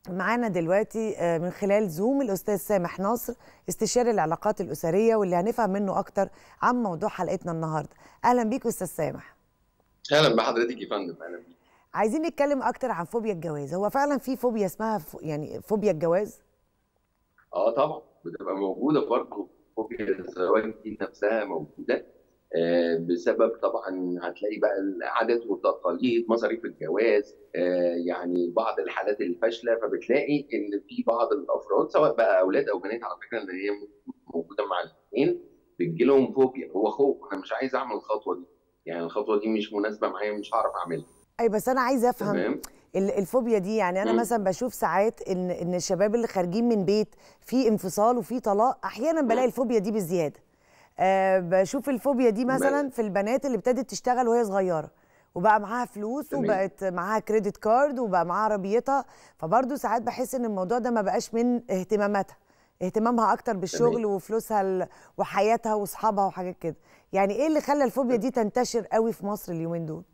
معانا دلوقتي آه، من خلال زوم الاستاذ سامح ناصر استشاري العلاقات الاسريه واللي هنفهم منه اكتر عن موضوع حلقتنا النهارده اهلا بيك استاذ سامح اهلا بحضرتك يا فندم اهلا بيك عايزين نتكلم اكتر عن فوبيا الجواز هو فعلا في فوبيا اسمها ف... يعني فوبيا الجواز اه طبعا بتبقى موجوده برضه فوبيا الزواج دي نفسها موجوده آه بسبب طبعا هتلاقي بقى العادات والتقاليد مصاريف الجواز آه يعني بعض الحالات الفاشله فبتلاقي ان في بعض الافراد سواء بقى اولاد او بنات على فكره ان هي موجوده مع الاثنين بتجي لهم فوبيا هو خوف انا مش عايز اعمل الخطوه دي يعني الخطوه دي مش مناسبه معايا مش هعرف اعملها اي بس انا عايزه افهم تمام ال- الفوبيا دي يعني انا مم. مثلا بشوف ساعات ان ان الشباب اللي خارجين من بيت في انفصال وفي طلاق احيانا بلاقي الفوبيا دي بالزياده أه بشوف الفوبيا دي مثلا في البنات اللي ابتدت تشتغل وهي صغيره وبقى معاها فلوس تمام. وبقت معاها كريدت كارد وبقى معاها عربيتها فبرضه ساعات بحس ان الموضوع ده ما بقاش من اهتماماتها اهتمامها اكتر بالشغل تمام. وفلوسها ال- وحياتها واصحابها وحاجات كده يعني ايه اللي خلى الفوبيا دي تنتشر قوي في مصر اليومين دول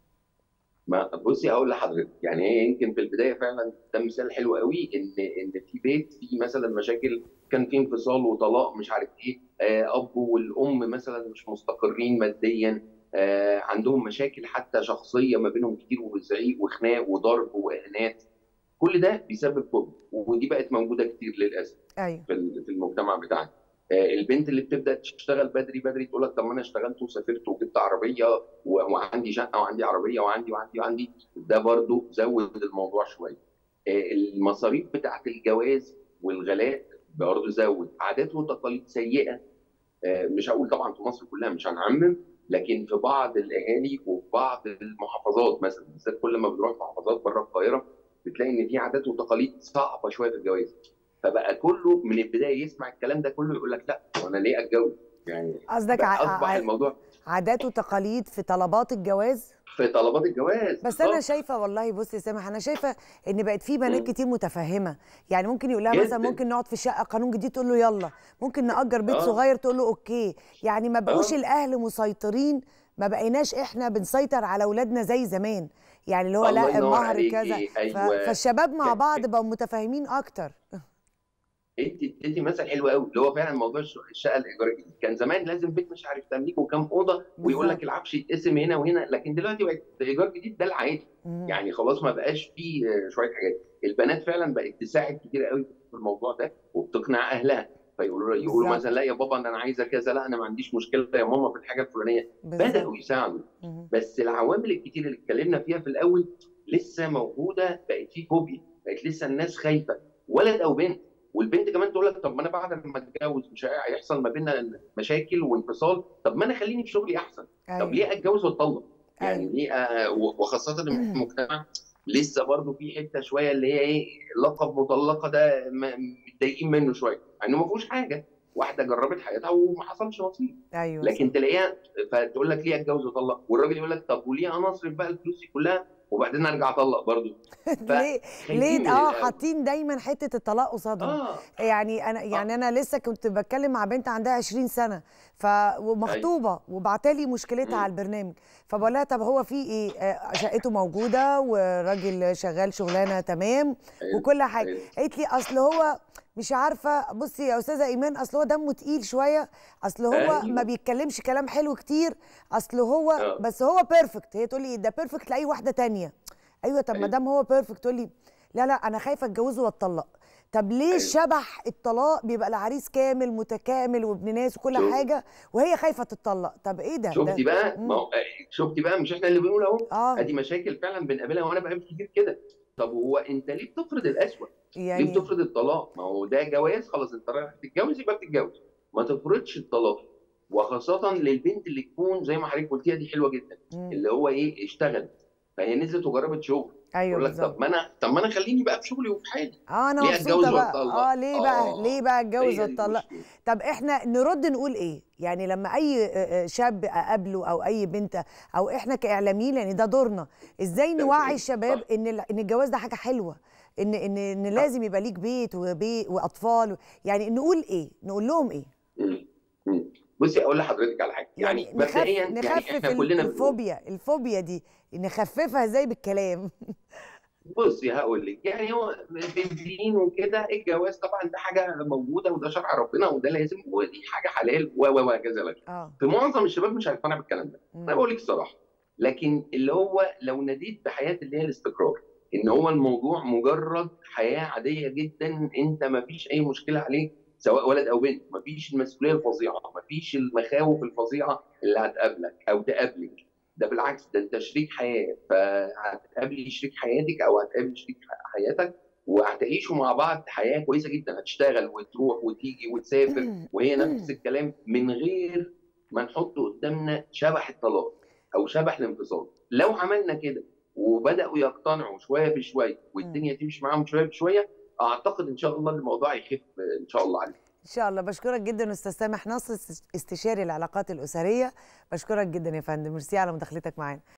ما بصي هقول لحضرتك يعني هي يمكن في البدايه فعلا ده مثال حلو قوي ان ان في بيت في مثلا مشاكل كان في انفصال وطلاق مش عارف ايه آه اب والام مثلا مش مستقرين ماديا آه عندهم مشاكل حتى شخصيه ما بينهم كتير وزعيق وخناق وضرب واهانات كل ده بيسبب فوبيا ودي بقت موجوده كتير للاسف ايوه في ال- في المجتمع بتاعنا آه، البنت اللي بتبدا تشتغل بدري بدري تقول لك طب ما انا اشتغلت وسافرت وجبت عربيه و- وعندي شقه وعندي عربيه وعندي وعندي وعندي ده برضو زود الموضوع شويه آه، المصاريف بتاعت الجواز والغلاء برضو زود عادات وتقاليد سيئه آه، مش هقول طبعا في مصر كلها مش هنعمم لكن في بعض الاهالي وفي بعض المحافظات مثلا بالذات كل ما بنروح محافظات بره القاهره بتلاقي ان في عادات وتقاليد صعبه شويه في الجواز فبقى كله من البدايه يسمع الكلام ده كله يقول لك لا وانا ليه اتجوز يعني قصدك بقى ع- اصبح ع- الموضوع عادات وتقاليد في طلبات الجواز في طلبات الجواز بس انا بالظبط. شايفه والله بصي يا سامح انا شايفه ان بقت في بنات مم. كتير متفهمه يعني ممكن يقول لها مثلا جداً. ممكن نقعد في شقه قانون جديد تقول له يلا ممكن نأجر بيت آه. صغير تقول له اوكي يعني ما بقوش آه. الاهل مسيطرين ما بقيناش احنا بنسيطر على اولادنا زي زمان يعني اللي هو الله لا ينور المهر عليكي. كذا ف- أيوة. فالشباب مع ك- بعض ك- بقوا متفاهمين اكتر انت اديتي مثل حلو قوي اللي هو فعلا موضوع الش- الشقه الايجار الجديد كان زمان لازم بيت مش عارف تمليكه كام اوضه ويقول بالظبط. لك العفش يتقسم هنا وهنا لكن دلوقتي بقت ايجار جديد ده العادي مم. يعني خلاص ما بقاش فيه آه، شويه حاجات البنات فعلا بقت تساعد كتير قوي في الموضوع ده وبتقنع اهلها فيقولوا يقولوا بالظبط. مثلا لا يا بابا انا عايزه كذا لا انا ما عنديش مشكله يا ماما في الحاجه الفلانيه بالظبط. بداوا يساعدوا مم. بس العوامل الكتير اللي اتكلمنا فيها في الاول لسه موجوده بقت في فوبيا بقت لسه الناس خايفه ولد او بنت والبنت كمان تقول لك طب ما انا بعد ما اتجوز مش هيحصل ما بيننا مشاكل وانفصال طب ما انا خليني في شغلي احسن طب أيوة. ليه اتجوز واتطلق يعني أيوة. ليه آه وخاصه إن المجتمع لسه برضه في حته شويه اللي هي ايه لقب مطلقه ده م- متضايقين منه شويه مع انه ما فيهوش حاجه واحده جربت حياتها وما حصلش نصيب ايوه لكن تلاقيها فتقول لك ليه اتجوز واطلق والراجل يقول لك طب وليه انا اصرف بقى الفلوس دي كلها وبعدين ارجع اطلق برضه ليه خايفين ليه من اه الأول. حاطين دايما حته الطلاق قصادهم اه يعني انا يعني انا لسه كنت بتكلم مع بنت عندها 20 سنه ف ومخطوبه وبعتلي مشكلتها مم. على البرنامج فبقول لها طب هو في ايه آه، شقته موجوده والراجل شغال شغلانه تمام أيوة. وكل حاجه أيوة. قالت لي اصل هو مش عارفه بصي يا استاذه ايمان اصل هو دمه تقيل شويه اصل هو أيوة. ما بيتكلمش كلام حلو كتير اصل هو آه. بس هو بيرفكت هي تقول لي ده بيرفكت لاي واحده تانية ايوه طب ما أيوة. دام هو بيرفكت تقول لي لا لا انا خايفه اتجوزه واتطلق طب ليه أيوة. شبح الطلاق بيبقى العريس كامل متكامل وابن ناس وكل شوف. حاجه وهي خايفه تتطلق طب ايه ده شفتي ده بقى مم. ما هو شفتي بقى مش احنا اللي بنقول اهو اه ادي مشاكل فعلا بنقابلها وانا بقابل كتير كده طب هو انت ليه بتفرض الاسوأ؟ ليه يعني بتفرض الطلاق؟ ما هو ده جواز خلاص انت رايح تتجوز يبقى بتتجوز ما تفرضش الطلاق وخاصة للبنت اللي تكون زي ما حضرتك قلتيها دي حلوة جدا مم. اللي هو ايه اشتغل فهي نزلت وجربت شغل ايوه يقول لك بالظبط طب ما انا طب ما انا خليني بقى في شغلي وفي حالي اه انا ليه مبسوطه اتجوز بقى واتطلق؟ اه ليه بقى آه. ليه بقى اتجوز هي دي واتطلق المشكلة. طب احنا نرد نقول ايه يعني لما اي آه، آه، شاب اقابله او اي بنت او احنا كاعلاميين يعني ده دورنا ازاي ده نوعي صحيح. الشباب صح. ان ال- ان الجواز ده حاجه حلوه ان ان ان لازم يبقى ليك بيت وبيت واطفال يعني نقول ايه نقول لهم ايه مم. مم. بصي اقول لحضرتك على حاجه يعني, يعني نخف مبدئيا يعني نخفف احنا ال- كلنا بنقول الفوبيا الفوبيا دي نخففها ازاي بالكلام بصي هقول لك يعني هو في الدين وكده الجواز طبعا ده حاجه موجوده وده شرع ربنا وده لازم ودي حاجه حلال و و وهكذا لك اه في معظم الشباب مش هيقتنع بالكلام ده انا مم. بقول لك الصراحه لكن اللي هو لو ناديت بحياه اللي هي الاستقرار ان هو الموضوع مجرد حياه عاديه جدا انت ما فيش اي مشكله عليك سواء ولد او بنت ما فيش المسؤوليه الفظيعه ما فيش المخاوف الفظيعه اللي هتقابلك او تقابلك ده بالعكس ده انت شريك حياه فهتقابلي شريك حياتك او هتقابل شريك حياتك وهتعيشوا مع بعض حياه كويسه جدا هتشتغل وتروح وتيجي وتسافر وهي نفس الكلام من غير ما نحط قدامنا شبح الطلاق او شبح الانفصال لو عملنا كده وبداوا يقتنعوا شويه بشويه والدنيا تمشي معاهم شويه بشويه اعتقد ان شاء الله الموضوع يخف ان شاء الله عليه ان شاء الله بشكرك جدا استاذ سامح نصر استشاري العلاقات الاسريه بشكرك جدا يا فندم ميرسي على مداخلتك معانا